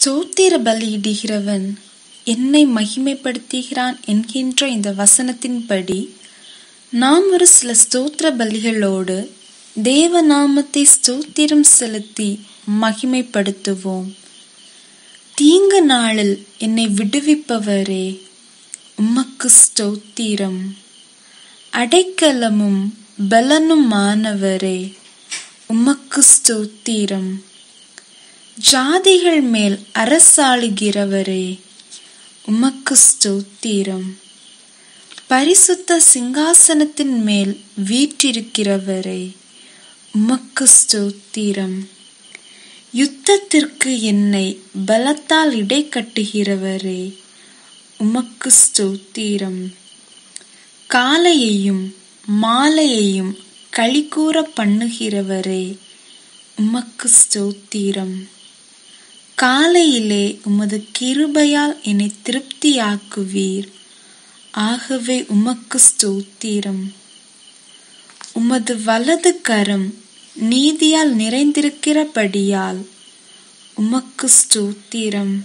ஸ்தோத்திர பலியிடுகிறவன் என்னை மகிமைப்படுத்துகிறான் என்கின்ற இந்த வசனத்தின்படி நாம் ஒரு சில ஸ்தோத்திர பலிகளோடு தேவ நாமத்தை ஸ்தோத்திரம் செலுத்தி மகிமைப்படுத்துவோம் தீங்கு நாளில் என்னை விடுவிப்பவரே உமக்கு ஸ்தோத்திரம் அடைக்கலமும் பலனுமானவரே உமக்கு ஸ்தோத்திரம் ஜாதிகள் மேல் அரசாளுகிறவரே உமக்கு ஸ்தோத்திரம் பரிசுத்த சிங்காசனத்தின் மேல் வீற்றிருக்கிறவரே உமக்கு ஸ்தோத்திரம் யுத்தத்திற்கு என்னை பலத்தால் இடைக்கட்டுகிறவரே உமக்கு ஸ்தோத்திரம் காலையையும் மாலையையும் களிகூற பண்ணுகிறவரே உமக்கு ஸ்தோத்திரம் காலையிலே உமது கிருபையால் என்னை திருப்தியாக்குவீர் ஆகவே உமக்கு ஸ்தோத்திரம் உமது வலது கரம் நீதியால் நிறைந்திருக்கிறபடியால் உமக்கு ஸ்தோத்திரம்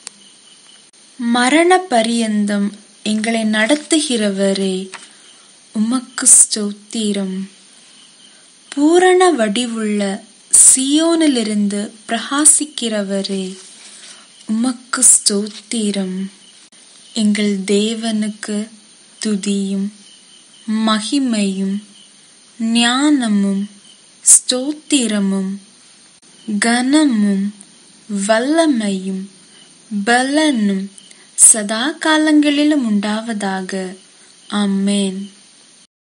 மரண பரியந்தம் எங்களை நடத்துகிறவரே உமக்கு ஸ்தோத்திரம் பூரண வடிவுள்ள சியோனிலிருந்து பிரகாசிக்கிறவரே உமக்கு ஸ்தோத்திரம் எங்கள் தேவனுக்கு துதியும் மகிமையும் ஞானமும் ஸ்தோத்திரமும் கனமும் வல்லமையும் பலனும் சதா காலங்களிலும் உண்டாவதாக ஆமென்